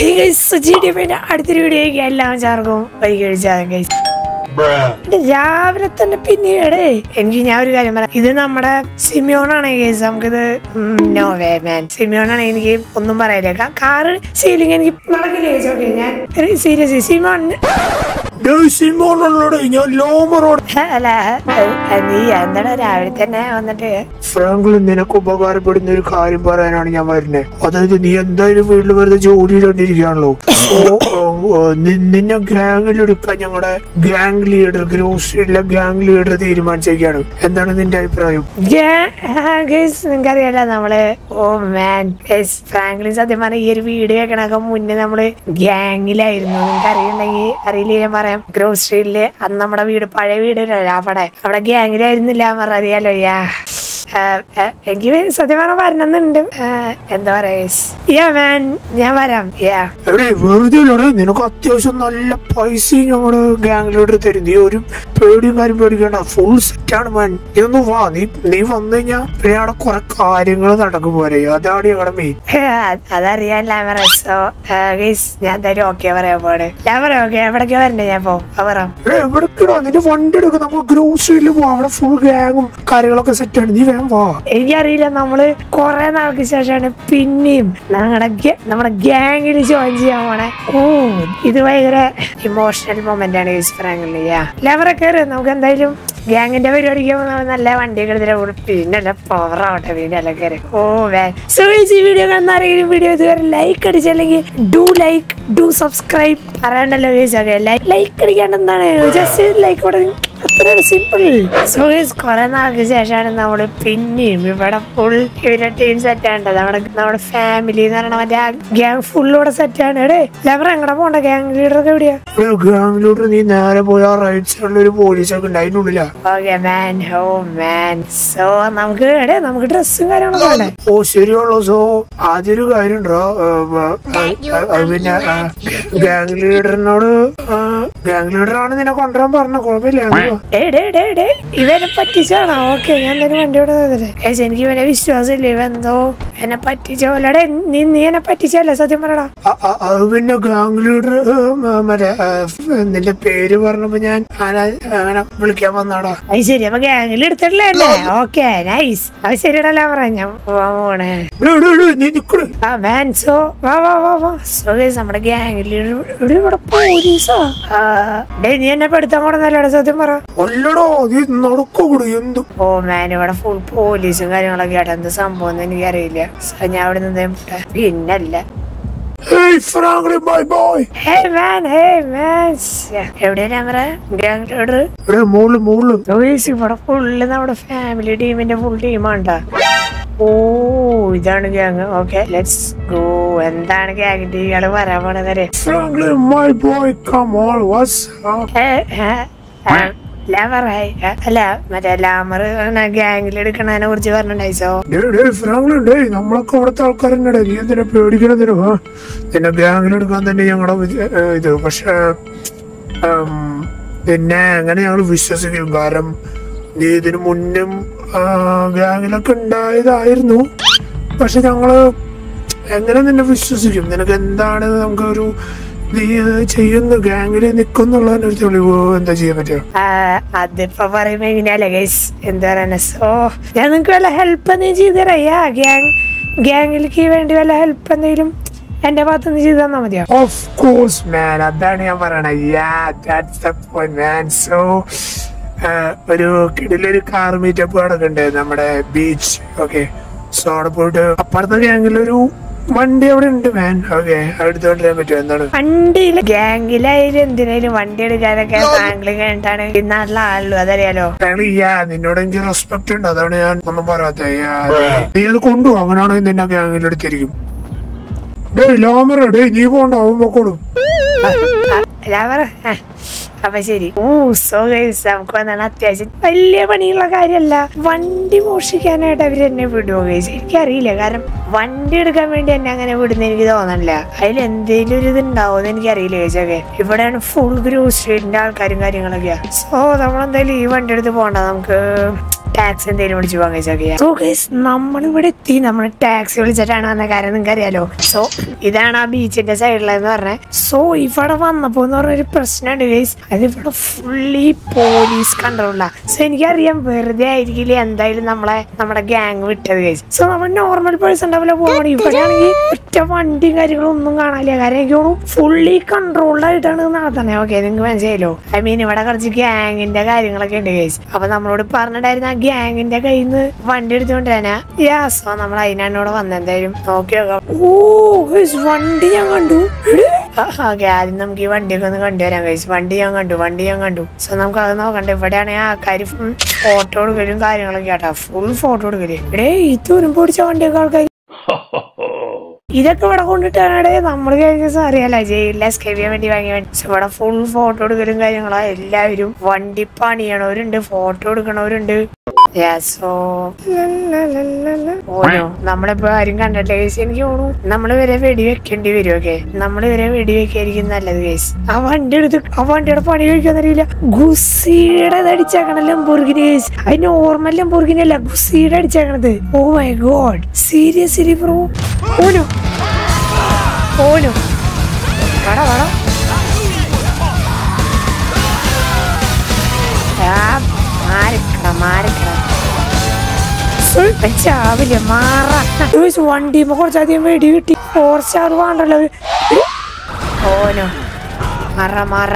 പിന്നെ അടുത്തൊരു വീഡിയോ എല്ലാം ചേർക്കും വൈകി കഴിച്ചാൽ ഗൈസ് രാവിലെ തന്നെ പിന്നീട് എനിക്ക് ഞാൻ ഒരു കാര്യം പറയാം ഇത് നമ്മുടെ സിമിയോണാണ് കേസ് നമുക്കിത് നോ വേ മാൻ സിമിയോണാണ് എനിക്ക് ഒന്നും പറയാനില്ല കാറ് സീലിംഗ് എനിക്ക് നടക്കില്ല ചേച്ചി ഓക്കെ ഞാൻ സീരിയസ് സിമിയോൺ സിമോണോട് ഞാൻ ലോമറോട് അല്ല ഏ, നീ എന്താണ് രാവിലെ തന്നെ വന്നിട്ട് ഫ്രാങ്ക്ലിൻ നിനക്ക് ഉപകാരപ്പെടുന്ന ഒരു കാര്യം പറയാനാണ് ഞാൻ വരുന്നത് അതായത് നീ എന്തായാലും വീട്ടിൽ വെറുതെ ജോലി ചെയ്തോണ്ടിരിക്കുകയാണല്ലോ ഓ, ഓ, ഓ, നി- നിന്നെ ഗ്യാങ്ങിൽ എടുക്കാൻ ഞങ്ങളുടെ ഗ്യാങ് ലീഡർ ഗ്രോസറിയിലെ ഗ്യാങ് ലീഡർ തീരുമാനിച്ചിരിക്കുകയാണ് എന്താണ് നിന്റെ അഭിപ്രായം ഗൈസ് നിങ്ങൾക്കറിയാലോ നമ്മള് ഓ മാൻ ഗൈസ് ഫ്രാങ്ക്ലിൻ സത്യം പറഞ്ഞ ഈ ഒരു വീഡിയോ വെക്കണൊക്കെ മുന്നേ നമ്മള് ഗ്യാങ്ങിലായിരുന്നു നിങ്ങൾക്ക് അറിയണ്ടെങ്കിൽ അറിയില്ല ഞാൻ പറയാം ഗ്രോവ് സ്ട്രീറ്റില് അന്ന് നമ്മുടെ വീട് പഴയ വീടില്ല അവിടെ അവിടെ ഗ്യാങ്ങിലായിരുന്നില്ല പറഞ്ഞ അറിയാലോ യാ ആഹ് ആഹ് എനിക്ക് സത്യം പറഞ്ഞ വരണമെന്നുണ്ട് ആഹ് എന്താ പറയാ guys? യാ മാൻ ഞാൻ വരാം യാ എവിടെ വെറുതെ ഇല്ലടെ നിനക്ക് അത്യാവശ്യം നല്ല പൈസയും ഞങ്ങളുടെ ഗ്യാങ് ലീഡർ തരും നീ ഒരു പേടിയും കാര്യം പേടിക്കണ്ട ഫുൾ സെറ്റാണ് മാൻ നീ ഒന്ന് വാ നീ നീ വന്നു കഴിഞ്ഞാ പിന്നെ അവിടെ കുറെ കാര്യങ്ങൾ നടക്കും പോരെ അതാണ് ഞങ്ങളുടെ മെയിൻ അതറിയാൻ ലാമറ സോ ഗൈസ് ഞാൻ എന്തായാലും ഓക്കെ പറയാൻ പോണ് ഞാൻ പറയാം ഓക്കെ എവിടേക്കാ വരണ്ടേ ഞാൻ പോ പറയാം എവിടേക്കടാ നിന്റെ വണ്ടി എടുക്കും നമ്മൾ ഗ്രോസറിയിൽ പോവാം അവിടെ ഫുൾ ഗ്യാങ്ങും കാര്യങ്ങളൊക്കെ സെറ്റാണ് നീ വേഗം വാ എനിക്കറിയില്ല നമ്മള് കൊറേ നാൾക്ക് ശേഷമാണ് പിന്നെയും ഞങ്ങളുടെ ഗ- നമ്മുടെ ഗ്യാങ്ങിൽ ജോയിൻ ചെയ്യാൻ പോണേ ഓ ഇത് ഭയങ്കര ഇമോഷണൽ മൊമെന്റ് ആണ് യൂസ് ഫ്രാങ്കില് ലെവറെ കയറി നമുക്ക് എന്തായാലും ഗ്യാങ്ങിന്റെ പരിപാടിക്ക് പോകുമ്പോ നമ്മൾ നല്ല വണ്ടിയൊക്കെ എടുത്തിട്ട് പോകും പിന്നെ അല്ല പവർ ആവട്ടെ പിന്നെ അല്ല കയറി ഓ വേ സോ ഈ വീഡിയോ കാണുന്ന ആരെങ്കിലും വീഡിയോ ഇതുവരെ ലൈക്ക് അടിച്ചല്ലെങ്കിൽ ഡു ലൈക്ക് ഡു സബ്സ്ക്രൈബ് പറയണ്ടല്ലോ ചോദിച്ചാൽ ലൈക്ക് അടിക്കാണ്ട് എന്താണ് ജസ്റ്റ് ലൈക്ക് കൊടുക്കും അത്രയാണ് സിമ്പിൾ സോ കുറെ നാൾക്ക് ശേഷമാണ് നമ്മള് പിന്നെയും ഇവിടെ ഫുൾ ഇവരുടെ ടീം സെറ്റ് ആണ് നമ്മുടെ നമ്മുടെ ഫാമിലി എന്ന് പറയുന്ന മറ്റേ ഗ്യാങ് ഫുള്ളൂടെ സെറ്റ് ആണ് എടേ ലെവർ എങ്ങടെ പോണ്ട ഗ്യാങ് ലീഡർ ഒക്കെ എവിടെയാ ഗ്യാങ്ങിലോട്ട് നീ നേരെ പോയി ആ റൈറ്റ് സൈഡിൽ ഒരു പോലീസൊക്കെ ഉണ്ട് അതിൻ്റെ ഉള്ളിലാ ഓക്കെ മാൻ ഹോ മാൻ സോ നമുക്ക് എടേ നമുക്ക് ഡ്രസ്സും കാര്യങ്ങളൊക്കെ വേണ്ടേ ഓ ശരിയുള്ളൂ സോ ആദ്യൊരു കാര്യം ഉണ്ടോ പിന്നെ ഗ്യാങ് ലീഡറിനോട് ഗ്യാങ് ലീഡറാണ് നിന്നെ കൊണ്ടുവരാൻ പറഞ്ഞ കുഴപ്പമില്ല അങ്ങ് വാ. ഡേ ഡേ ഡേ ഡേ ഇവനെ പറ്റിച്ചാണോ ഓക്കെ ഞാൻ തന്നെ വണ്ടിയോടെ ഏച്ചി എനിക്ക് ഇവനെ വിശ്വാസമില്ല ഇവ എന്തോ എന്നെ പറ്റിച്ച പോലെടെ നീ നീ എന്നെ പറ്റിച്ചല്ലേ സത്യം പറയടാ അ- അ- അത് പിന്നെ ഗ്യാങ് ലീഡർ മറ്റേ ആ, നിന്റെ പേര് പറഞ്ഞപ്പോ ഞാൻ ആന- അങ്ങനെ വിളിക്കാൻ വന്നാടാ അത് ശരി അപ്പൊ ഗ്യാങ്ങിൽ എടുത്തിട്ടില്ലേ അല്ലേ ഓക്കെ നൈസ് അത് ശരിയടല്ല പറഞ്ഞ ഞാൻ പോവാൻ പോണേ ഡേ, ഡേ, ഡേ, നീ നിക്കണ് ആ മാൻ സോ വാ വാ വാ വാ സോ ഗൈസ് നമ്മുടെ ഗ്യാങ്ങിൽ ഇവിടെ ഇവിടെ പോലീസാ ആ, ഡേ നീ എന്നെ പെടുത്താൻ കൂടെ സത്യം പറ അല്ലടോ നീ നടക്കൂടി എന്ത് ഓ മാൻ ഇവിടെ ഫുൾ പോലീസും കാര്യങ്ങളൊക്കെ ആയിട്ട് എന്ത് സംഭവം എന്ന് എനിക്കറിയില്ല So, ഞാൻ അവിടെ നിന്ന് പിന്നല്ല hey Franklin bye boy hey man hey man എവിടെയാ ക്യാമറ ഗ്യാങ് ലീഡർ എടേ മോള് മോള് ലൂയിസ് ഇവിടെ ഫുള്ള് നമ്മുടെ ഫാമിലി ടീമിന്റെ ഫുൾ ടീമാണ്ടാ ഓ ഇതാണ് ഗ്യാങ് ഓക്കെ ലെറ്റ്സ് ഗോ എന്താണ് ഗ്യാങ്ങിന്റെ ഇയാള് വരാൻ പോണതരെ Franklin my boy come on what's ലാമറായി അല്ല മറ്റേ ലാമർ ഗ്യാങ്ങിൽ എടുക്കണതിനെ കുറിച്ച് പറഞ്ഞിട്ടുണ്ടായി സോ ഫ്രാങ്ക്ലിൻ ഡേ നമ്മളൊക്കെ അവിടുത്തെ ആൾക്കാരെന്നെ നീ എന്തിനാ പേടിക്കണതിനോ ആ നിന്നെ ഗ്യാങ്ങിലെടുക്കാൻ തന്നെ ഞങ്ങളുടെ വിച- ഏ, ഇത് പക്ഷെ ഉം, നിന്നെ എങ്ങനെ ഞങ്ങൾ വിശ്വസിക്കും കാരണം നീ ഇതിനു മുന്നും ഗ്യാങ്ങിലൊക്കെ ഉണ്ടായതായിരുന്നു പക്ഷെ ഞങ്ങള് എങ്ങനെ നിന്നെ വിശ്വസിക്കും നിനക്ക് എന്താണ് നമുക്ക് ഒരു നീ ഇത് ചെയ്യുന്നു ഗ്യാങ്ങിൽ നിൽക്കുന്നുള്ളതിന് ഒരു തെളിവ് എന്താ ചെയ്യാൻ പറ്റുക ആ, അതിപ്പോ പറയുമ്പോ എങ്ങനെയല്ലേ ഗൈസ് എന്താ പറയുക സോ ഞാൻ നിങ്ങക്ക് വല്ല ഹെൽപ്പ് എന്തെങ്കിലും ചെയ്തു തരാം യാ ഗ്യാങ് ഗ്യാങ്ങിലേക്ക് വേണ്ടി വല്ല ഹെൽപ്പ് എന്തെങ്കിലും എന്റെ ഭാഗത്തുനിന്ന് ചെയ്തു തന്നാ മതിയോ ഓഫ് കോഴ്സ് മാൻ അതാണ് ഞാൻ പറയണത് yeah that's the point man so ഒരു കിടിലൊരു കാർ മീറ്റപ്പ് നടക്കുന്നുണ്ട് നമ്മുടെ ബീച്ച് ഓക്കെ സോ അവിടെ പോയിട്ട് അപ്പുറത്തെ ഗ്യാങ്ങിലൊരു വണ്ടി അവിടെ ഉണ്ട് മാൻ ഓക്കെ എടുത്തോണ്ടിരാൻ പറ്റുമോ എന്താണ് വണ്ടിയില് ഗ്യാങ്ങിലായാലും എന്തിനായാലും വണ്ടി എടുക്കാനൊക്കെ ബാംഗ്ലൂർ കഴിഞ്ഞിട്ടാണ് ഈ നാട്ടിലെ ആളുള്ളൂ അതറിയാലോ ഞങ്ങൾ യാ നിന്നോട് എനിക്ക് റെസ്പെക്ട് ഉണ്ട് അതാണ് ഞാൻ ഒന്നും പറയാത്ത നീ അത് കൊണ്ടുപോ അങ്ങനെയാണെങ്കിൽ നിന്നെ ഗ്യാങ്ങിൽ എടുത്തിരിക്കും ഡേയ് ലാമറ ഡേയ് നീ പോണ്ട അവൻ പൊക്കോളും ഞാൻ പറ ആ, അപ്പൊ ശരി ഓ സോ ഗൈസ് നമുക്ക് വന്നാണ് അത്യാവശ്യം വലിയ പണിയുള്ള കാര്യമല്ല വണ്ടി മോഷിക്കാനായിട്ട് അവര് എന്നെ വിടുവോ ഗൈസ് എനിക്കറിയില്ല കാരണം വണ്ടി എടുക്കാൻ വേണ്ടി എന്നെ അങ്ങനെ വിടുന്ന എനിക്ക് തോന്നണില്ല അതിൽ എന്തെങ്കിലും ഒരു ഇത് ഉണ്ടാവുമെന്ന് എനിക്കറിയില്ല ഗൈസ് ഒക്കെ ഇവിടെയാണ് ഫുൾ ഗ്രൂ സ്ട്രീറ്റിന്റെ ആൾക്കാരും കാര്യങ്ങളൊക്കെയാ സോ നമ്മളെന്തായാലും ഈ വണ്ടി എടുത്ത് പോണ്ട നമുക്ക് ടാക്സി എന്തെങ്കിലും വിളിച്ചു പോകാൻ കഴിച്ചാൽ സോ ഗൈസ് നമ്മളിവിടെ എത്തി നമ്മൾ ടാക്സി വിളിച്ചിട്ടാണ് വന്ന കാര്യം നിങ്ങൾക്ക് അറിയാലോ സോ ഇതാണ് ആ ബീച്ചിന്റെ സൈഡിലെന്ന് പറഞ്ഞത് സോ ഇവിടെ വന്നപ്പോ എന്ന് പറഞ്ഞൊരു പ്രശ്നമുണ്ട് ഗൈസ് അത് ഇവിടെ ഫുള്ളി പോലീസ് കൺട്രോളാ സോ എനിക്കറിയാം വെറുതെ ആയിരിക്കില്ല എന്തായാലും നമ്മളെ നമ്മുടെ ഗ്യാങ് വിട്ടത് ഗൈസ് സോ നമ്മൾ നോർമൽ പേഴ്സൺ ഉണ്ടാവില്ല പോകണം ഇവിടെ ആണെങ്കിൽ ഒറ്റ വണ്ടിയും കാര്യങ്ങളും ഒന്നും കാണാനില്ല കാരണം എനിക്ക് തോന്നുന്നു ഫുള്ളി കൺട്രോൾഡ് ആയിട്ടാണ് നടത്തുന്നത് ഓക്കെ നിങ്ങൾക്ക് മനസ്സിലായല്ലോ ഐ മീൻ ഇവിടെ കുറച്ച് ഗ്യാങ്ങിന്റെ കാര്യങ്ങളൊക്കെ ഉണ്ട് ഗൈസ് അപ്പൊ നമ്മളോട് പറഞ്ഞിട്ടായിരുന്നു ആ ഗ്യാങ്ങിന്റെ കയ്യിൽ നിന്ന് വണ്ടി എടുത്തുകൊണ്ടിരാനാ യാസോ നമ്മൾ അതിനാണ് ഇവിടെ വന്നത് എന്തായാലും നോക്കി നോക്കാം ഓ ഗൈസ് വണ്ടി ഞാൻ കണ്ടു ഓക്കെ ആദ്യം നമുക്ക് ഈ വണ്ടിയൊക്കെ ഒന്ന് കണ്ടുവരാം ഗൈസ് വണ്ടി ഞാൻ കണ്ടു വണ്ടി ഞാൻ കണ്ടു സോ നമുക്ക് അത് നോക്കണ്ട ഇവിടെയാണെങ്കിൽ ആൾക്കാർ ഫുൾ ഫോട്ടോ എടുക്കലും കാര്യങ്ങളൊക്കെ ആട്ടാ ഫുൾ ഫോട്ടോ എടുക്കല് ഇവിടെ ഈ തുരുമ്പ് പിടിച്ച വണ്ടിയൊക്കെ ആൾക്കാർ ഇതൊക്കെ ഇവിടെ കൊണ്ടിട്ടാണ് നമ്മൾ കഴിഞ്ഞ ദിവസം അറിയാലോ ജയിലിൽ എസ്കേപ്പ് ചെയ്യാൻ വേണ്ടി വാങ്ങിയ വണ്ടി പക്ഷെ ഇവിടെ ഫുൾ ഫോട്ടോ എടുക്കലും കാര്യങ്ങളാ എല്ലാവരും വണ്ടി പണിയണവരുണ്ട് ഫോട്ടോ എടുക്കണവരുണ്ട് യെസോ ഓനോ നമ്മളിപ്പോ ആരും കണ്ടിട്ടില്ല കേസ് എനിക്ക് തോന്നുന്നു നമ്മള് വരെ വെടി വെക്കേണ്ടി വരും ഓക്കെ നമ്മള് വരെ വെടി വെക്കായിരിക്കും നല്ലത് കേസ് ആ വണ്ടി എടുത്ത് ആ വണ്ടിയുടെ പണി കഴിക്കാൻ അറിയില്ല ഗുസിയുടെ അടിച്ചേക്കണ ലംബോർഗിനി കേസ് അത് നോർമൽ ലംബോർഗിനി അല്ല ഗുസിയുടെ അടിച്ചേക്കണത് oh my God seriously bro oh no oh no വട വട മാറിക്കട മാറിക്കട ചാവില്ല മാറ വണ്ടി കുറച്ചധികം വെടി കിട്ടി ഫോർ സ്റ്റാർ വേണ്ടല്ലോ ഓനോ മറ മറ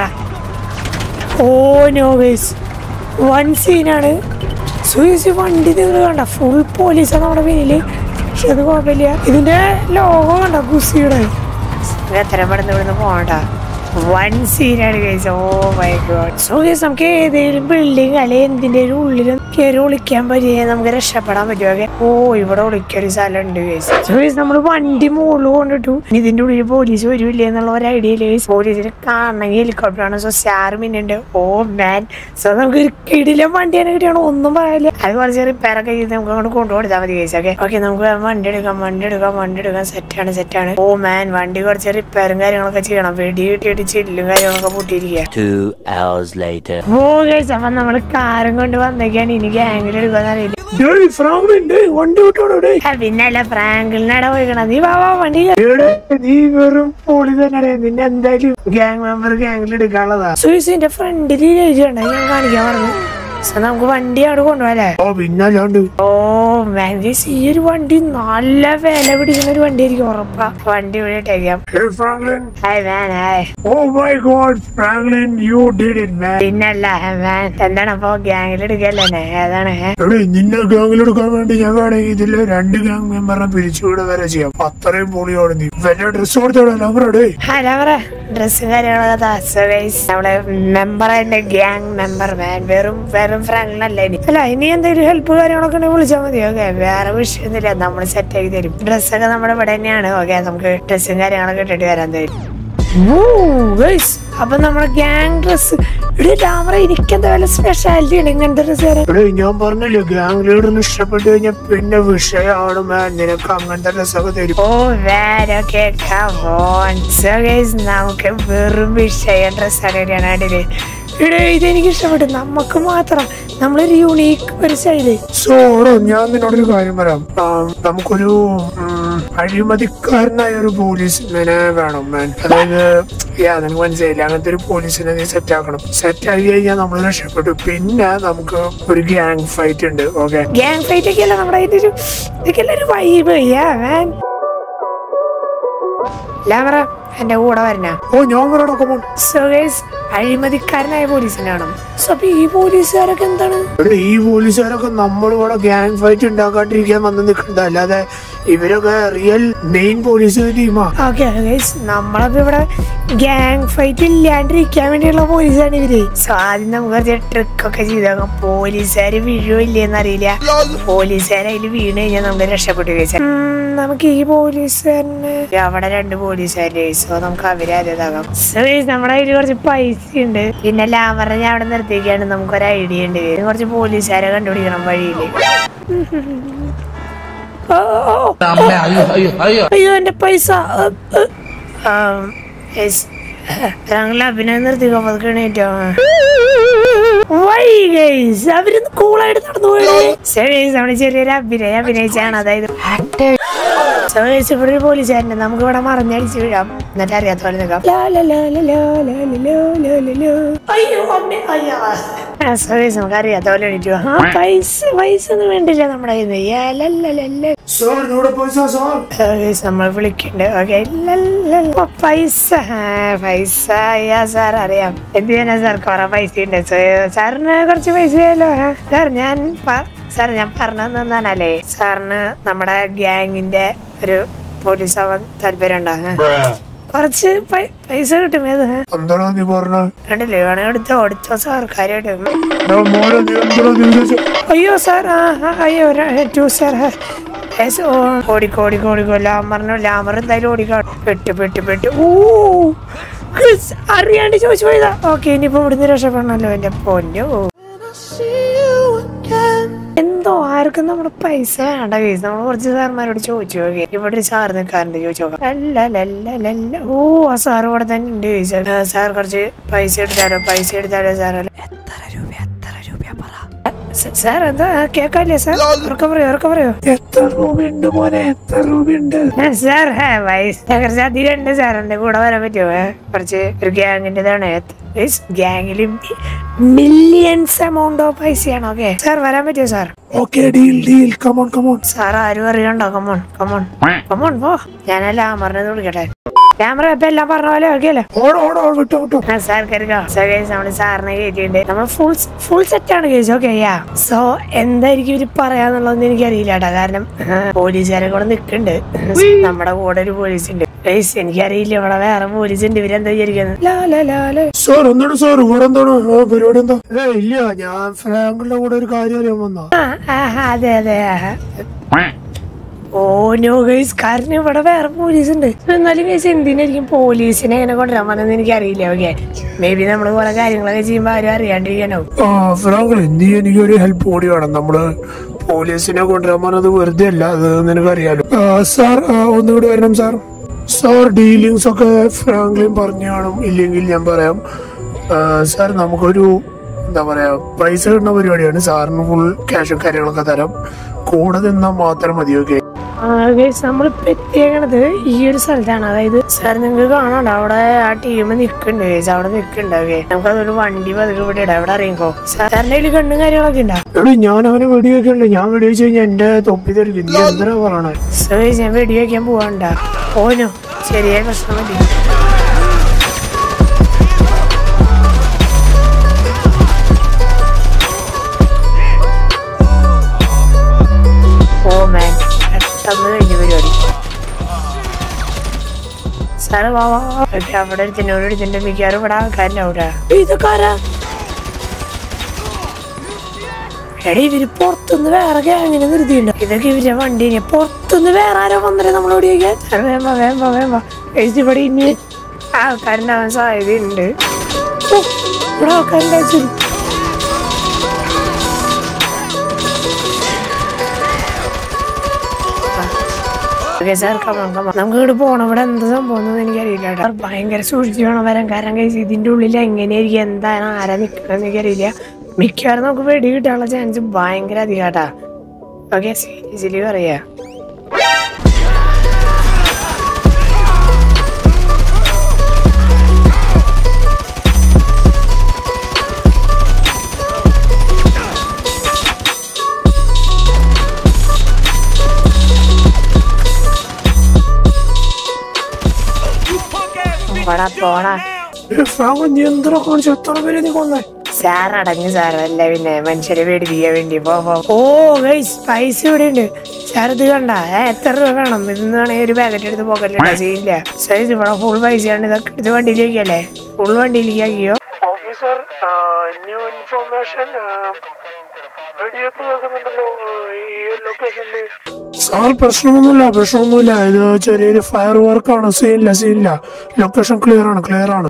ഓനോ ഗൈസ് വൺ സീനാണ് സുയിസ് വണ്ടി നിങ്ങൾ കണ്ട ഫുൾ പോലീസാണ് നമ്മുടെ പിന്നില് പക്ഷെ അത് കുഴപ്പമില്ല ഇതിന്റെ ലോഗോ കണ്ട ഗുസിയുടെ എത്ര പെടുന്ന ഇവിടുന്ന് പോകണ്ട വൺ സീനാണ് case oh my God so case നമുക്ക് ഏതെങ്കിലും ബിൽഡിംഗ് അല്ലെ എന്തിന്റെ ഉള്ളിലും കയറി ഒളിക്കാൻ പറ്റിയ നമുക്ക് രക്ഷപ്പെടാൻ പറ്റുമോ ഓ ഇവിടെ ഒളിക്കൊരു സ്ഥലം ഉണ്ട് കേസ് സോ കേസ് നമ്മൾ വണ്ടി മുകളിൽ കൊണ്ടിട്ടു ഇനി ഇതിന്റെ ഉള്ളിൽ പോലീസ് വരില്ല എന്നുള്ള ഒരു ഐഡിയ ഇല്ല കേസ് പോലീസിനെ കാണണമെങ്കിൽ ഹെലികോപ്റ്റർ ആണ് സോ സ്റ്റാർ മിന്നുണ്ട് ഓ മാൻ സോ നമുക്ക് ഒരു കിടിലം വണ്ടിയാണ് കിട്ടിയാണ് ഒന്നും പറയാനില്ല അത് കുറച്ച് റിപ്പയർ ഒക്കെ ചെയ്ത് നമുക്ക് അങ്ങോട്ട് കൊണ്ടുകൊടുത്താൽ മതി കേസ് ഓക്കെ ഓക്കെ നമുക്ക് വണ്ടി എടുക്കാം വണ്ടി എടുക്കാം വണ്ടി എടുക്കാം സെറ്റാണ് സെറ്റാണ് ഓ മാൻ വണ്ടി കുറച്ച് റിപ്പയറും കാര്യങ്ങളൊക്കെ ചെയ്യണം വെടി കിട്ടിയിട്ട് ചില്ലും കാര്യങ്ങളൊക്കെ പൊട്ടിയിരിക്കുക Two hours later. Oh guys അപ്പൊ നമ്മള് കാറും കൊണ്ട് വന്നേക്കാണ് ഇനി ഗ്യാങ്ങിൽ എടുക്കാന്ന് അറിയില്ല ഡേയ് ഫ്രാങ്ക്ലിൻ ഡേയ് വണ്ടി വിട്ടോടോ ഡേയ് ആ, പിന്നല്ല ഫ്രാങ്കിളിനടെ പോയിക്കണ നീ വാ വാ വണ്ടി എടേ, നീ വെറും പോളി തന്നെ നിന്നെ എന്തായാലും ഗ്യാങ് മെമ്പർ ഗ്യാങ്ങിൽ എടുക്കാനുള്ളതാ സുയിസിന്റെ ഫ്രണ്ടിൽ എഴുതിയുണ്ട് ഞാൻ കാണിക്കാൻ പറഞ്ഞു സോ നമുക്ക് വണ്ടി അവിടെ കൊണ്ടുപോകല്ലേ ഓ പിന്നല്ലാണ്ട് ഓ മാൻഗീസ് ഈ ഒരു വണ്ടി നല്ല വില പിടിക്കുന്ന ഒരു വണ്ടി ആയിരിക്കും ഉറപ്പാ വണ്ടി ഇവിടെ ഇട്ടേക്കാം Hey Franklin. Hi man hi Oh my god, Franklin, you did it, man. പിന്നല്ല മാൻ എന്താണ് അപ്പൊ ഗ്യാങ്ങിൽ എടുക്കല്ലേ ഏതാണ് ഏ? എടേ നിന്നെ ഗ്യാങ്ങിൽ എടുക്കാൻ വേണ്ടി ഞാൻ വേണമെങ്കിൽ ഇതില് രണ്ട് ഗ്യാങ് മെമ്പറിനെ പിരിച്ചുവിട വരെ ചെയ്യാം അത്രയും പൊളിയോട് നീ വല്ല ഡ്രസ് കൊടുത്തോടാ നമ്പറേ അല്ല പറ ഡ്രസ്സും കാര്യങ്ങളൊക്കെ താ. So guys, നമ്മളെ മെമ്പർ അതിന്റെ ഗ്യാങ് മെമ്പർ മാൻ വെറും വെറും ഫ്രണ്ടിനല്ല ഇനി അല്ല ഇനി എന്തെങ്കിലും ഹെൽപ്പ് കാര്യങ്ങളൊക്കെ ഉണ്ടെങ്കിൽ വിളിച്ചാൽ മതി ഓക്കെ വേറെ വിഷയമൊന്നുമില്ല നമ്മൾ സെറ്റ് ആക്കി തരും ഡ്രസ്സൊക്കെ നമ്മുടെ ഇവിടെ തന്നെയാണ് ഓക്കെ നമുക്ക് ഡ്രസ്സും കാര്യങ്ങളൊക്കെ ഇട്ടിട്ട് വരാൻ തരും അപ്പൊ നമ്മുടെ ഗ്യാങ് ഡ്രസ് ഇവിടെ ക്യാമറ എനിക്കെന്താ വല്ല സ്പെഷ്യാലിറ്റി ഉണ്ട് ഇങ്ങനത്തെ ഡ്രസ് വരാൻ എടേ ഞാൻ പറഞ്ഞില്ലേ ഗ്യാങ് ലീഡറിന് ഇഷ്ടപ്പെട്ടു കഴിഞ്ഞാൽ പിന്നെ വിഷയമാണ് മാൻ നിനക്ക് അങ്ങനത്തെ ഡ്രസ്സൊക്കെ തരും ഓ വേരൊക്കെ നമുക്ക് വെറും വിഷയം ഡ്രസ്സാണ് ഇടാനായിട്ടില്ലേ ഇവിടെ ഇതെനിക്ക് ഇഷ്ടപ്പെട്ടു നമുക്ക് മാത്രം നമ്മളൊരു യൂണീക്ക് ഒരു സ്റ്റൈല് സോറോ ഞാൻ നിന്നോടൊരു കാര്യം പറയാം ആ, നമുക്കൊരു ഉം, അഴിമതിക്കാരനായ ഒരു പോലീസിനെ വേണം മാൻ അതായത് യാ നിനക്ക് മനസ്സിലായില്ല അങ്ങനത്തെ ഒരു പോലീസിനെ നീ സെറ്റ് ആക്കണം സെറ്റ് ആക്കി കഴിഞ്ഞാൽ നമ്മൾ രക്ഷപ്പെട്ടു പിന്നെ നമുക്ക് ഒരു ഗ്യാങ് ഫൈറ്റ് ഉണ്ട് ഓക്കെ ഗ്യാങ് ഫൈറ്റ് ഒക്കെ അല്ല നമ്മുടെ ഇതിന്റെ ഒരു ഇതൊക്കെ ഒരു വൈബ് യാൻ ലാമറ എന്റെ കൂടെ വരണ ഓ ഞാൻ വരണൊക്കെ പോൺ സോ ഗൈസ് അഴിമതിക്കാരനായ പോലീസിനാണ് സോ അപ്പൊ ഈ പോലീസുകാരൊക്കെ എന്താണ് എടേ, ഈ പോലീസുകാരൊക്കെ നമ്മളിവിടെ ഗ്യാങ് ഫൈറ്റ് ഉണ്ടാക്കാണ്ടിരിക്കാൻ വന്ന് നിൽക്കുന്നത് അല്ലാതെ ഇവരൊക്കെ റിയൽ മെയിൻ പോലീസ് ടീമാ ഓക്കെ ഗൈസ് നമ്മളപ്പോ ഇവിടെ ഗ്യാങ് ഫൈറ്റ് ഇല്ലാണ്ടിരിക്കാൻ വേണ്ടിയുള്ള പോലീസാണ് ഇവര് സോ ആദ്യം നമുക്ക് കുറച്ച് ട്രിക്ക് ഒക്കെ ചെയ്തേക്കാം പോലീസുകാര് വീഴോ ഇല്ലേന്ന് അറിയില്ല പോലീസുകാർ അതിൽ വീണ് കഴിഞ്ഞാൽ നമുക്ക് രക്ഷപ്പെട്ടു കഴിച്ചാൽ നമുക്ക് ഈ പോലീസുകാരന് അവിടെ രണ്ട് പോലീസുകാര് സോ നമുക്ക് അവരെ അതേതാകാം സോ ഗൈസ് നമ്മുടെ കയ്യിൽ കുറച്ച് പൈസ ഉണ്ട് പിന്നെ ലാമറ ഞാൻ അവിടെ നിർത്തിയൊക്കെയാണ് നമുക്കൊരു ഐഡിയ ഉണ്ട് ഇനി കുറച്ച് പോലീസുകാരെ കണ്ടുപിടിക്കണം വഴിയില് ഓ, ഓ, ഓ. അയ്യോ എന്റെ പൈസ താങ്കൾ അഭിനയം നിർത്തിക്കോ പതുക്കെ എണീറ്റോ വൈ ഗൈസ് അവരൊന്ന് കൂളായിട്ട് നടന്നു പോയി ശരി guys, നമ്മള് ചെറിയൊരു അഭിനയം അഭിനയിച്ചാണ് അതായത് So guys, ഇവിടെ ഒരു പോലീസുകാരുണ്ട് നമുക്ക് ഇവിടെ മറിഞ്ഞടിച്ച് വീഴാം എന്നിട്ട് അറിയാത്ത പോലെ നിൽക്കാം ലാ, ലാ, ലാ, ലാ, ലാ, ലാ, ലാ, ലാ, ലാ, ലാ, ലാ. അയ്യോ അമ്മേ അയ്യോ ആ, so guys, നമുക്ക് അറിയാത്ത പോലെ എണീറ്റ് പോവാം. ആ, പൈസ പൈസ ഒന്നും വേണ്ടില്ല നമ്മുടെ കയ്യിൽ നിന്ന്. യാ, ലാ, ലാ, ലാ, ലാ. സാർ ഇവിടെ പൈസ സാർ So guys, നമ്മൾ വിളിക്കണ്ട് ഓക്കെ പൈസ ആ, പൈസ അയ്യാ സാർ അറിയാം എന്ത് ചെയ്യാനാ സാർ കുറെ പൈസ ഉണ്ട് So, സാറിന് കുറച്ച് പൈസ ആയല്ലോ സാർ ഞാൻ പ- സാർ ഞാൻ പറഞ്ഞു തന്നാണല്ലേ സാറിന് നമ്മുടെ ഗ്യാങ്ങിന്റെ ഒരു പോലീസ് ആവാൻ താല്പര്യം ഉണ്ടോ കുറച്ച് പൈ- പൈസ കിട്ടും ഏത് ഏ? എന്താണോ നീ പറഞ്ഞ കണ്ടില്ലേ വേണേ എടുത്തോ എടുത്തോ സാർ കാര്യമായിട്ട് മോനെ നീ എന്താണോ നീ വിചാരിച്ചത്? അയ്യോ സാർ ആ ആ, അയ്യോ ടു സാർ യെസ് ഓ ഓടിക്കോ ഓടിക്കോ ഓടിക്കോ ലാമറിനോ ലാമർ എന്തായാലും ഓടിക്കോ പെട്ട് പെട്ട് പെട്ട് ഓ ഗുസ്, അറിയാണ്ട് ചോദിച്ചു പോയതാ ഓക്കെ ഇനിയിപ്പോ ഇവിടുന്ന് രക്ഷപ്പെടണല്ലോ എന്റെ പൊന്നോ എന്തോ ആർക്കും നമ്മുടെ പൈസ വേണ്ട കേസ് നമ്മൾ കുറച്ച് സാർമാരോട് ചോദിച്ചു നോക്കി ഇവിടെ ഒരു സാർ നിൽക്കാറുണ്ട് ചോദിച്ചു നോക്കാം അല്ല അല്ല അല്ല അല്ല ഓ ആ സാർ ഇവിടെ തന്നെ ഉണ്ട് ചോദിച്ചാൽ സാർ കുറച്ച് പൈസ എടുത്താലോ പൈസ എടുത്താലോ സാർ എത്ര രൂപ എത്ര രൂപ പറ സ- സാർ എന്താ കേക്കാല്ലേ സാർ ഉറക്കം പറയോ ഉറക്കം പറയോ എത്ര രൂപയുണ്ട് മോനെ എത്ര രൂപയുണ്ട് ആ, സാർ ഹേ, പൈസ കുറച്ച് അധികം ഉണ്ട് സാർ എന്റെ കൂടെ വരാൻ പറ്റുമോ ഏ? കുറച്ച് ഒരു ഗ്യാങ്ങിൻ്റെതാണ് ഗ്യാങ്ങിൽ മില്യൺസ് എമൗണ്ട് ഓഫ് പൈസയാണ് ഓക്കെ സാർ വരാൻ പറ്റുമോ sir okay deal deal come on come on sir ആരും അറിയണ്ടോ കമോൺ കമോൺ കമോൺ പോ ഞാനല്ല അമറിനെ വിളിക്കട്ടെ ക്യാമറ ഇപ്പൊ എല്ലാം പറഞ്ഞ പോലെ ഓക്കെ അല്ലേ ഓടോ ഓടോ വിട്ടോ വിട്ടോ ആ, സാർ കരുതോ സാർ കേസ് നമ്മള് സാറിനെ കയറ്റിയിട്ടുണ്ട് നമ്മൾ ഫുൾ ഫുൾ സെറ്റ് ആണ് കേസ് ഓക്കെ യാ സോ എന്തായിരിക്കും ഇവര് പറയാന്നുള്ളതൊന്നും എനിക്കറിയില്ല കേട്ടോ കാരണം പോലീസുകാരെ കൂടെ നിൽക്കുന്നുണ്ട് നമ്മുടെ കൂടെ ഒരു പോലീസ് ഉണ്ട് ഗൈസ് എനിക്കറിയില്ല ഇവിടെ വേറെ പോലീസ് ഉണ്ട് ഇവരെന്താ വിചാരിക്കുന്നത് ലാ ലാ ലാ ലാ സാർ എന്താണ് സാർ ഇവിടെ എന്താണ് ആ, പരിപാടി എന്താ ഏ ഇല്ല ഞാൻ ഫ്രാങ്കിളുടെ കൂടെ ഒരു കാര്യം അറിയാൻ വന്നാ ആ, ആ, അതെ അതെ ആ. ഓ നോ ഗൈസ് കാരണം ഇവിടെ വേറെ പോലീസ് ഉണ്ട് എന്നാലും ഗൈസ് എന്തിനായിരിക്കും പോലീസിനെ എങ്ങനെ കൊണ്ടുവരാൻ വന്നെന്ന് എനിക്ക് അറിയില്ല ഓക്കെ മേ ബി നമ്മൾ കുറെ കാര്യങ്ങളൊക്കെ ചെയ്യുമ്പോൾ ആരും അറിയാണ്ടിരിക്കാനോ ആ ഫ്രാങ്കിൾ നീ എനിക്കൊരു ഹെൽപ്പ് കൂടി വേണം നമ്മള് പോലീസിനെ കൊണ്ടുവരാൻ പറഞ്ഞത് വെറുതെ അല്ല അത് നിനക്കറിയാലോ ആ, സാർ ആ, ഒന്നുകൂടി വരണം സാർ സാർ ഡീലിങ്സ് ഒക്കെ ഫ്രാങ്ക്ലിൻ പറഞ്ഞു കാണും ഇല്ലെങ്കിൽ ഞാൻ പറയാം ആ, സാർ നമുക്കൊരു എന്താ പറയാ പൈസ കിട്ടുന്ന പരിപാടിയാണ് സാറിന് ഫുൾ ക്യാഷും കാര്യങ്ങളൊക്കെ തരാം കൂടെ നിന്നാൽ മാത്രം മതി ഓക്കെ നമ്മളിപ്പോ എത്തിയേക്കണത് ഈ ഒരു സ്ഥലത്താണ് അതായത് സാർ നിങ്ങൾക്ക് കാണാണ്ട് അവിടെ ആ ടീം നിൽക്കുന്നുണ്ട് ഗൈസ് അവിടെ നിൽക്കുന്നുണ്ട് ഓക്കെ നമുക്ക് അതൊരു വണ്ടി പതുക്കെ ഇവിടെ ഇടാം എവിടെ അറിയിക്കോ സാറിന്റെ കയ്യിൽ കണ്ണും കാര്യങ്ങളൊക്കെ ഉണ്ടാ എടി ഞാൻ അവനെ വെടിവെക്കണ്ടേ ഞാൻ വെടിവെച്ച് കഴിഞ്ഞാൽ എന്റെ തൊപ്പി തരിക്കും നീ എന്തിനാ പറയണേ സോ ഗൈസ് ഞാൻ വെടി വെക്കാൻ പോവാണ്ടാ ഓനോ ശരിയായ പ്രശ്നം മതി ഓ മാൻ പെട്ടെന്ന് കഴിഞ്ഞു പരിപാടി സാറ് വാ വാ വാ. ഓക്കേ, അവിടെ ഒരുത്തന്നെ ഒരു ഒരുത്തന്റെ മിക്കവാറും ഇവിടെ ആൾക്കാരൻ്റെ അവിടെ ഇതൊക്കെ ആരാ എടി ഇവര് പുറത്തുനിന്ന് വേറെ ഗ്യാങ്ങിനെ നിർത്തിയുണ്ടോ ഇതൊക്കെ ഇവരുടെ വണ്ടീനെ പുറത്തുനിന്ന് വേറെ ആരോ വന്നിട്ട് നമ്മൾ ഓടിയേക്കാൻ വേമ്പ വേമ്പ വേമ്പ കഴിച്ച് ഇവിടെ ഇനി ആൾക്കാരുണ്ടാവാൻ സാധ്യതയുണ്ട് ഓ, ഇവിടെ ആൾക്കാരുണ്ടായി ഓക്കെ സാർ കമാൻ കമാൻ നമുക്ക് ഇവിടെ പോണം ഇവിടെ എന്ത് സംഭവം എന്നൊന്നും എനിക്കറിയില്ല കേട്ടോ ഭയങ്കര സൂക്ഷിച്ച് വേണം വരാൻ കാരണം കഴിച്ച് ഇതിന്റെ ഉള്ളിൽ എങ്ങനെയായിരിക്കും എന്താണ് ആരാ നിൽക്കണമെന്ന് എനിക്കറിയില്ല മിക്കവാറും നമുക്ക് വെടി കിട്ടാനുള്ള ചാൻസ് ഭയങ്കര അധികം കേട്ടാ ഓക്കെ സീരിയസ്ലി പറയാ പോടാ പോടാ ഫ്രാങ്ക് നീ എന്തിനാ കാണിച്ചു എത്ര പേര് നീ കൊന്നേ സാർ അടങ്ങ് സാറല്ല പിന്നെ മനുഷ്യരെ പേടിപ്പിക്കാൻ വേണ്ടി പോ പോ. ഓ ഗൈസ് പൈസ ഇവിടെ ഉണ്ട് സാർ ഇത് കണ്ട ഏ, എത്ര രൂപ വേണം ഇന്ന് വേണമെങ്കിൽ ഒരു പാക്കറ്റ് എടുത്ത് പോക്കറ്റിലിട്ടാ ചെയ്യില്ല സൈസ് ഇവിടെ ഫുൾ പൈസയാണ് ഇതൊക്കെ എടുത്ത് വണ്ടിയിലേക്ക് അല്ലേ ഫുൾ വണ്ടിയിലേക്ക് ആക്കിയോ ഓഫീസർ ന്യൂ ഇൻഫോർമേഷൻ വെടിവെപ്പ് കേൾക്കുന്നുണ്ടല്ലോ ഈ ലൊക്കേഷനിൽ സാർ പ്രശ്നമൊന്നുമില്ല പ്രശ്നമൊന്നുമില്ല ഇത് ചെറിയൊരു ഫയർ വർക്കാണ് സീനില്ല സീനില്ല ലൊക്കേഷൻ ക്ലിയർ ആണ് ക്ലിയർ ആണ്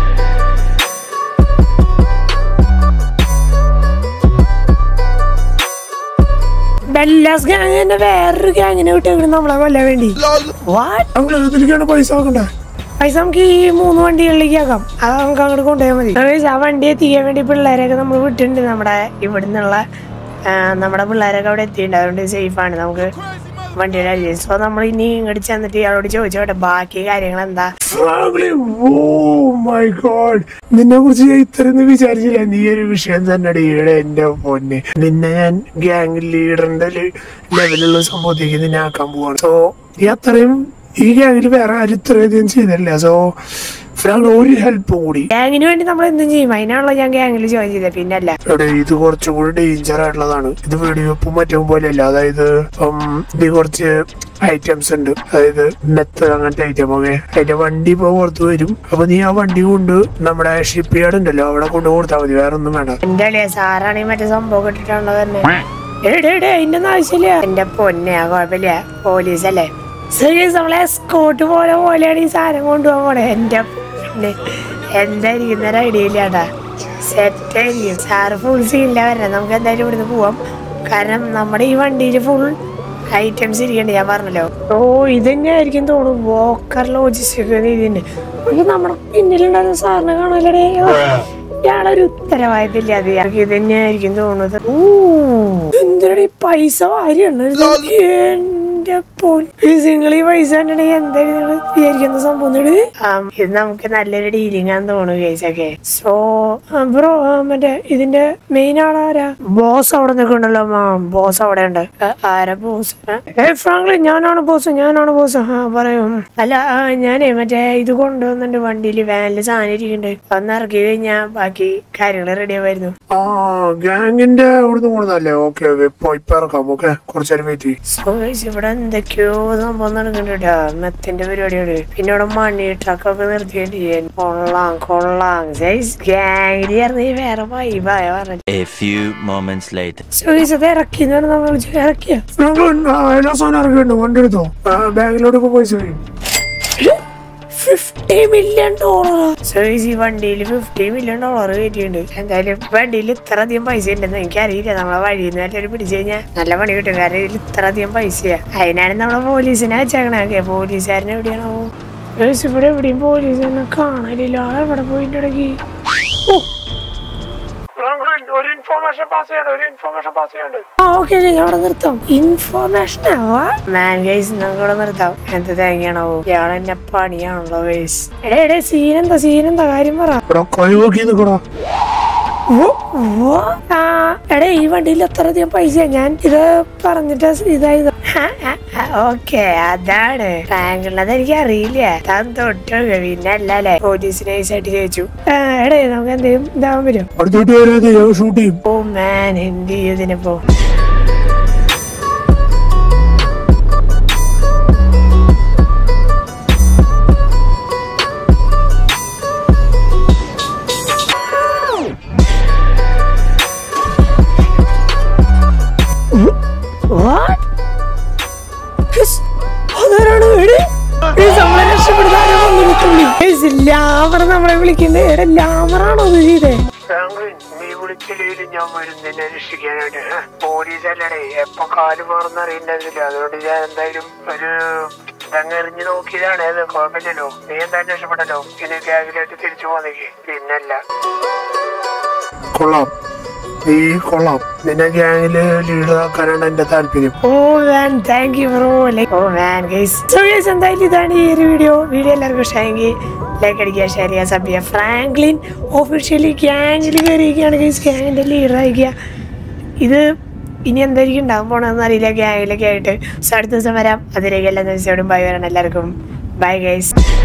ബെല്ലാസ് ഗ്യാങ് തന്നെ വേറൊരു ഗ്യാങ്ങിനെ വിട്ടേക്കണം നമ്മളെ കൊല്ലാൻ വേണ്ടി വാട്ട് ഞങ്ങൾ ഇതിലേക്കാണ് പൈസ ആക്കണ്ടേ പൈസ നമുക്ക് ഈ മൂന്ന് വണ്ടികളിലേക്ക് ആക്കാം അത് നമുക്ക് അങ്ങോട്ട് കൊണ്ടുപോയാൽ മതി Guys, ആ വണ്ടി എത്തിക്കാൻ വേണ്ടി പിള്ളേരെയൊക്കെ നമ്മൾ വിട്ടിട്ടുണ്ട് നമ്മുടെ ഇവിടുന്നുള്ള ആ, നമ്മുടെ പിള്ളേരൊക്കെ അവിടെ എത്തിയിട്ടുണ്ട് അതുകൊണ്ട് സേഫാണ് നമുക്ക് വണ്ടിയുടെ അടിയിൽ സോ നമ്മൾ ഇനി ഇങ്ങോട്ട് ചെന്നിട്ട് ഇയാളോട് ചോദിച്ചോട്ടെ ബാക്കി കാര്യങ്ങൾ എന്താ ഫ്രാങ്ക്ലിൻ ഓ മൈ ഗോഡ് നിന്നെ കുറിച്ച് ഞാൻ ഇത്രയൊന്നും വിചാരിച്ചില്ല നീ ഒരു വിഷയം തന്നെ ഈടെ എന്റെ പൊന്നെ നിന്നെ ഞാൻ ഗ്യാങ് ലീഡറിന്റെ ലെവലുള്ള സംഭവത്തേക്ക് നിന്നെ ആക്കാൻ പോവാണ് സോ നീ അത്രയും ഈ ഗ്യാങ്ങിൽ വേറെ ആരും ഇത്രയധികം ചെയ്തില്ല സോ ഫ്രാങ്ക് ഒരു ഹെൽപ്പും കൂടി ഗ്യാങ്ങിന് വേണ്ടി നമ്മൾ എന്തും ചെയ്യും അതിനാണല്ലോ ഞാൻ ഗ്യാങ്ങിൽ ജോയിൻ ചെയ്തത് പിന്നെ അല്ല എടേ, ഇത് കുറച്ചും കൂടി ഡേഞ്ചർ ആയിട്ടുള്ളതാണ് ഇത് വെടിവെപ്പും മറ്റും പോലെയല്ല അതായത് ഉം, ഇത് കുറച്ച് ഐറ്റംസ് ഉണ്ട് അതായത് മെത്ത് അങ്ങനത്തെ ഐറ്റം ഒക്കെ അതിന്റെ വണ്ടി ഇപ്പൊ പുറത്ത് വരും അപ്പൊ നീ ആ വണ്ടി കൊണ്ട് നമ്മുടെ ഷിപ്പ് യാർഡ് ഉണ്ടല്ലോ അവിടെ കൊണ്ട് കൊടുത്താൽ മതി വേറെ ഒന്നും വേണ്ട എന്റെ അളിയ സാറാണെങ്കിൽ മറ്റേ സംഭവം ഇട്ടിട്ടുണ്ടോ തന്നെ എടേ എടേ അതിന്റെ ഒന്നും ആവശ്യമില്ല എന്റെ പൊന്നെ ആ കുഴപ്പമില്ല പോലീസ് അല്ലേ സീരിയസ് നമ്മളെ സ്കോട്ട് പോലെ പോലെയാണ് ഈ സാധനം കൊണ്ടുപോകാൻ പോണേ എന്റെ പൊന്നെ എന്തായിരിക്കും ഒരു ഐഡിയ ഇല്ലാട്ടാ സെറ്റ് ആയിരിക്കും സാറ് ഫുൾ സീനില്ല വരണം നമുക്ക് എന്തായാലും ഇവിടുന്ന് പോവാം കാരണം നമ്മുടെ ഈ വണ്ടിയിൽ ഫുൾ ഐറ്റംസ് ഇരിക്കണ്ട് ഞാൻ പറഞ്ഞല്ലോ ഓ ഇത് തന്നെയായിരിക്കും തോന്നുന്നു വോക്കർ ലോജിസ്റ്റിക് ഇതിന് പക്ഷെ നമ്മുടെ പിന്നിലുണ്ടായിരുന്ന സാറിനെ കാണാലടേ ഇയാളൊരു ഉത്തരവാദിത്തമില്ല അത് ഇയാൾക്ക് ഇത് തന്നെയായിരിക്കും തോന്നുന്നത് ഓ എന്തിനാണ് ഈ പൈസ വാരിയാണ് എന്റെ പോൻ നിങ്ങൾ ഈ പൈസ കണ്ടിട്ടുണ്ടെങ്കിൽ എന്തായാലും നിങ്ങൾ വിചാരിക്കുന്ന സംഭവം ഇത് ആം, ഇത് നമുക്ക് നല്ലൊരു ഡീലിംഗ് ആണെന്ന് തോന്നുന്നു കേസൊക്കെ സോ ബ്രോ മറ്റേ ഇതിന്റെ മെയിൻ ആളാരാ ബോസ് അവിടെ നിൽക്കണ്ടല്ലോ മാ ബോസ് അവിടെ ഉണ്ട് ആ, ആരാ ബോസ് ഏ ഫ്രാങ്ക്ലിൻ ഞാനാണ് ബോസ് ഞാനാണ് ബോസ് ആ പറയും അല്ല ആ, ഞാനേ മറ്റേ ഇത് കൊണ്ടുവന്നിട്ട് വണ്ടിയിൽ വാനില് സാധനം ഇരിക്കുന്നുണ്ട് ഒന്ന് ഇറക്കി കഴിഞ്ഞാൽ ബാക്കി കാര്യങ്ങൾ റെഡി ആവായിരുന്നു ആ ഗ്യാങ്ങിന്റെ അവിടുന്ന് പോണതല്ലേ ഓക്കെ ഓക്കെ ഇപ്പൊ ഇപ്പൊ ഇറക്കാം ഓക്കെ കുറച്ചേരം വെയിറ്റ് ചെയ്യും സോ ഗൈസ് ഇവിടെ എന്തൊക്കെയോ സംഭവം നടക്കുന്നുണ്ട് മെത്തിന്റെ പരിപാടിയാണ് പിന്നെ ഇവിടെ മണി ട്രക്കൊക്കെ നിർത്തിയിട്ട് ചെയ്യാൻ കൊള്ളാം കൊള്ളാം ഗൈസ് ഗാംഗിലി ഇറങ്ങി വേറെ വൈബായ പറഞ്ഞു A few moments later. So guys അത് ഇറക്കി എന്ന് പറഞ്ഞാൽ നമ്മൾ വിളിച്ചു ഇറക്കിയ ഫ്രാങ്ക്ലിൻ ആ, എല്ലാ സാധനം ഇറക്കിയിട്ടുണ്ട് വണ്ടി എടുത്തോ ആ, ബാങ്കിലോട്ട് ഇപ്പൊ പൈസ വരും ഫിഫ്റ്റി മില്യൺ ഡോളറാ സോ ഗൈസ് ഈ വണ്ടിയിൽ ഫിഫ്റ്റി മില്യൺ ഡോളർ കയറ്റിയിട്ടുണ്ട് എന്തായാലും വണ്ടിയിൽ ഇത്ര അധികം പൈസ ഉണ്ടെന്ന് എനിക്കറിയില്ല നമ്മളെ വഴിയിൽ നിന്ന് എല്ലാവരും പിടിച്ചു കഴിഞ്ഞാൽ നല്ല പണി കിട്ടും കാരണം ഇതിൽ ഇത്ര അധികം പൈസയാ അതിനാണ് നമ്മളെ പോലീസിനെ വെച്ചേക്കണേ പോലീസുകാരനെ എവിടെയാണോ ഗൈസ് ഇവിടെ എവിടെയും പോലീസിനെ കാണലില്ല ആളെവിടെ പോയിന്റെ ഇടയ്ക്ക് ഓ ഫ്രാങ്ക്ലിൻ ഒരു ഇൻഫോർമേഷൻ പാസ് ചെയ്യണ്ട ഒരു ഇൻഫോർമേഷൻ പാസ് ചെയ്യണ്ട് ആ ഓക്കെ ഞാൻ അവിടെ നിർത്താം ഇൻഫോർമേഷൻ ആവാ മാൻ ഗൈസ് നമുക്ക് ഇവിടെ നിർത്താം എന്ത് തേങ്ങയാണോ ഇയാൾ എന്നെ പണിയാണല്ലോ ഗൈസ് എടേ എടേ സീനെന്താ സീനെന്താ കാര്യം പറ ഇവിടെ കൈ നോക്കി നിക്കടാ ഓ, ഓ. ആ, എടേ ഈ വണ്ടിയിൽ എത്ര അധികം പൈസ ഞാൻ ഇത് പറഞ്ഞിട്ട് ഇതായത് ഓക്കെ അതാണ് ബാങ്കിലുള്ളത് എനിക്ക് അറിയില്ല താൻ തൊട്ട് പിന്നെ അല്ലല്ലേ പോലീസ് നൈസായിട്ട് ചോദിച്ചു ആ, എടേ നമുക്ക് എന്തെങ്കിലും ഇതാവാൻ പറ്റും അടുത്തോട്ട് വരാതെ ഷൂട്ട് ചെയ്യും ഓ മാൻ എന്ത് ചെയ്തിനിപ്പോ What? Chris, അതാരാണ് എടേ? Chris, നമ്മളെ രക്ഷപ്പെടുത്താനോ വന്നിട്ടുണ്ട്. Chris, ലാമർ നമ്മളെ വിളിക്കണ്ടേ എടാ ലാമറാണോ ഇത് ചെയ്തേ ഫ്രാങ്ക്ലിൻ നീ വിളിച്ചില്ലെങ്കിൽ ഞാൻ വരും നിന്നെ രക്ഷിക്കാനായിട്ട് പോലീസ് അല്ലടേ എപ്പൊ കാല് മാറുന്നറിയണ്ടതില്ല അതുകൊണ്ട് ഞാൻ എന്തായാലും ഒരു ഇതങ്ങെറിഞ്ഞു നോക്കിയതാണ് അത് കുഴപ്പമില്ലല്ലോ നീ എന്തായാലും രക്ഷപ്പെട്ടല്ലോ ഇനി ഗ്യാങ്ങിലായിട്ട് തിരിച്ചു പോന്നേക്ക് പിന്നല്ല കൊള്ളാം നീ കൊള്ളാം നിന്നെ ഗ്യാങ്ങില് ലീഡറാക്കാനാണ് എന്റെ താല്പര്യം oh man thank you bro like oh man guys so guys എന്തായാലും ഇതാണ് ഈ ഒരു വീഡിയോ വീഡിയോ എല്ലാവർക്കും ഇഷ്ടമെങ്കിൽ ലൈക്ക് അടിക്കുക ഷെയർ ചെയ്യുക സബ് ചെയ്യുക ഫ്രാങ്ക്ലിൻ ഒഫീഷ്യലി ഗ്യാങ്ങിൽ കയറിയിരിക്കുകയാണ് ഗൈസ് ഗ്യാങ്ങിൻ്റെ ലീഡർ ആയിരിക്കുക ഇത് ഇനി എന്തായിരിക്കും ഉണ്ടാകാൻ പോകണമെന്ന് അറിയില്ല ഗ്യാങ്ങിലൊക്കെ ആയിട്ട് സോ അടുത്ത ദിവസം വരാം അതിലേക്ക് എല്ലാ ദിവസവും ബൈ വരണം എല്ലാവർക്കും ബൈ ഗൈസ്